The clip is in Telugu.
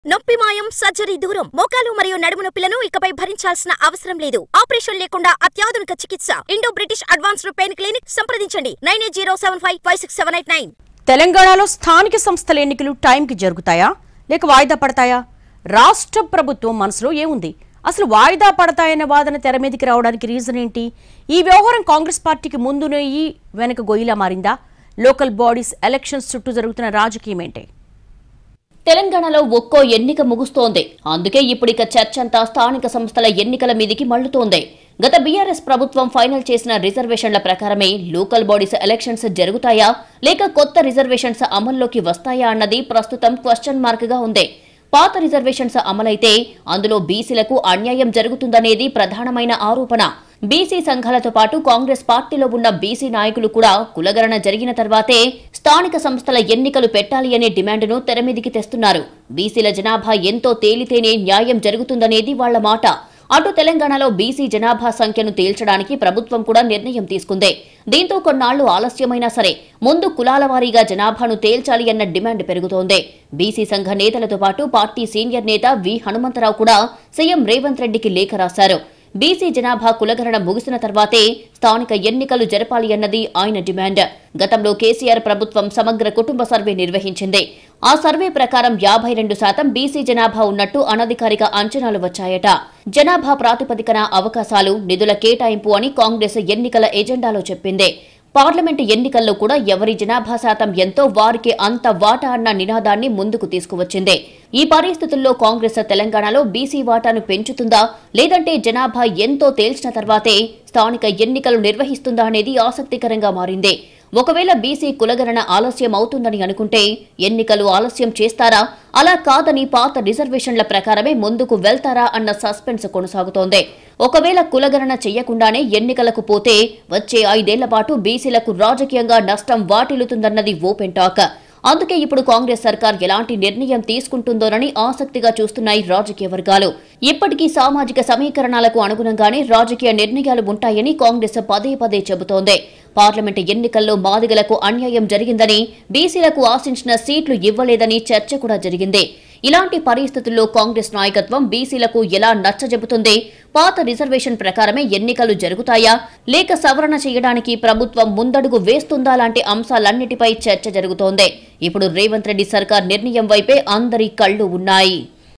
నొప్పి మాయం సర్జరీ దూరం మోకాలు మరియు నడుము నొప్పులను ఇకపై భరించాల్సిన అవసరం లేదు ఆపరేషన్ లేకుండా అత్యాధునిక చికిత్స Indo British advanced pain clinic సంప్రదించండి nine eight zero seven five five six seven eight nine తెలంగాణలో స్థానిక సంస్థల ఎన్నికలు టైంకి జరుగుతాయా లేక వాయిదా పడతాయా రాష్ట్ర ప్రభుత్వం మనసులో ఏముంది అసలు వాయిదా పడతాయన్న వాదన తెర మీదకి రావడానికి రీజన్ ఏంటి ఈ వ్యవహారం కాంగ్రెస్ పార్టీకి ముందు నెయ్యి వెనక గొయ్యిలా మారిందా లోకల్ బాడీస్ ఎలక్షన్స్ చుట్టూ జరుగుతున్న రాజకీయం ఏంటి తెలంగాణలో ఒక్కో ఎన్నిక ముగుస్తోంది అందుకే ఇప్పుడిక చర్చంతా స్థానిక సంస్థల ఎన్నికల మీదికి మళ్లుతోంది గత బీఆర్ఎస్ ప్రభుత్వం ఫైనల్ చేసిన రిజర్వేషన్ల ప్రకారమే లోకల్ బాడీస్ ఎలక్షన్స్ జరుగుతాయా లేక కొత్త రిజర్వేషన్స్ అమల్లోకి వస్తాయా అన్నది ప్రస్తుతం క్వశ్చన్ మార్క్ గా ఉంది పాత రిజర్వేషన్స్ అమలైతే అందులో బీసీలకు అన్యాయం జరుగుతుందనేది ప్రధానమైన ఆరోపణ బీసీ సంఘాలతో పాటు కాంగ్రెస్ పార్టీలో ఉన్న బీసీ నాయకులు కూడా కులగణన జరిగిన తర్వాతే స్థానిక సంస్థల ఎన్నికలు పెట్టాలి అనే డిమాండ్ను తెరమీదికి తెస్తున్నారు బీసీల జనాభా ఎంతో తేలితేనే న్యాయం జరుగుతుందనేది వాళ్ల మాట అటు తెలంగాణలో బీసీ జనాభా సంఖ్యను తేల్చడానికి ప్రభుత్వం కూడా నిర్ణయం తీసుకుంది దీంతో కొన్నాళ్లు ఆలస్యమైనా సరే ముందు కులాల వారీగా జనాభాను తేల్చాలి అన్న డిమాండ్ పెరుగుతోంది బీసీ సంఘ నేతలతో పాటు పార్టీ సీనియర్ నేత వి హనుమంతరావు కూడా సీఎం రేవంత్ రెడ్డికి లేఖ రాశారు బీసీ జనాభా కులగణన ముగిసిన తర్వాతే స్థానిక ఎన్నికలు జరపాలి అన్నది ఆయన డిమాండ్ గతంలో కేసీఆర్ ప్రభుత్వం సమగ్ర కుటుంబ సర్వే నిర్వహించింది ఆ సర్వే ప్రకారం యాభై రెండు శాతం బీసీ జనాభా ఉన్నట్టు అనధికారిక అంచనాలు వచ్చాయట జనాభా ప్రాతిపదికన అవకాశాలు నిధుల కేటాయింపు అని కాంగ్రెస్ ఎన్నికల ఎజెండాలో చెప్పింది పార్లమెంటు ఎన్నికల్లో కూడా ఎవరి జనాభా శాతం ఎంతో వారికి అంత వాటా అన్న నినాదాన్ని ముందుకు తీసుకువచ్చింది ఈ పరిస్థితుల్లో కాంగ్రెస్ తెలంగాణలో బీసీ వాటాను పెంచుతుందా లేదంటే జనాభా ఎంతో తేల్చిన తర్వాతే స్థానిక ఎన్నికలు నిర్వహిస్తుందా అనేది ఆసక్తికరంగా మారింది ఒకవేళ బీసీ కులగణన ఆలస్యం అవుతుందని అనుకుంటే ఎన్నికలు ఆలస్యం చేస్తారా అలా కాదని పాత రిజర్వేషన్ల ప్రకారమే ముందుకు వెళ్తారా అన్న సస్పెన్స్ కొనసాగుతోంది ఒకవేళ కులగణన చెయ్యకుండానే ఎన్నికలకు పోతే వచ్చే ఐదేళ్ల పాటు బీసీలకు రాజకీయంగా నష్టం వాటిల్లుతుందన్నది ఓపెన్ టాక్ అందుకే ఇప్పుడు కాంగ్రెస్ సర్కార్ ఎలాంటి నిర్ణయం తీసుకుంటుందోనని ఆసక్తిగా చూస్తున్నాయి రాజకీయ వర్గాలు ఇప్పటికీ సామాజిక సమీకరణాలకు అనుగుణంగానే రాజకీయ నిర్ణయాలు ఉంటాయని కాంగ్రెస్ పదే పదే చెబుతోంది పార్లమెంటు ఎన్నికల్లో మాదిగలకు అన్యాయం జరిగిందని బీసీలకు ఆశించిన సీట్లు ఇవ్వలేదని చర్చ కూడా జరిగింది ఇలాంటి పరిస్థితుల్లో కాంగ్రెస్ నాయకత్వం బీసీలకు ఎలా నచ్చజెబుతుంది పాత రిజర్వేషన్ ప్రకారమే ఎన్నికలు జరుగుతాయా లేక సవరణ చేయడానికి ప్రభుత్వం ముందడుగు వేస్తుందా లాంటి అంశాలన్నిటిపై చర్చ జరుగుతోంది ఇప్పుడు రేవంత్ రెడ్డి సర్కార్ నిర్ణయం వైపే అందరి కళ్లు ఉన్నాయి